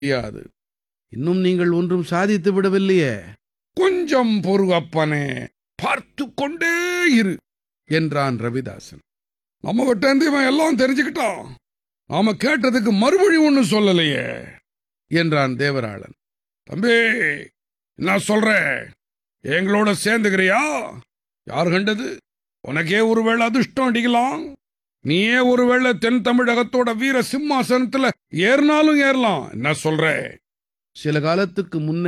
முடியாது இன்னும் நீங்கள் ஒன்றும் சாதித்து விடவில்லையே கொஞ்சம் பொறு அப்பனே பார்த்து கொண்டே இரு என்றான் ரவிதாசன் நம்ம கிட்ட இருந்து இவன் எல்லாம் தெரிஞ்சுக்கிட்டான் நாம கேட்டதுக்கு மறுமொழி ஒண்ணு சொல்லலையே என்றான் தேவராளன் தம்பி நான் சொல்றேன் எங்களோட சேர்ந்துக்கிறியா யார் கண்டது உனக்கே ஒருவேளை அதிர்ஷ்டம் அடிக்கலாம் நீயே ஒருவேளை தென் தமிழகத்தோட வீர சிம்மாசனத்துல ஏறினாலும் ஏறலாம் என்ன சொல்ற சில காலத்துக்கு முன்னே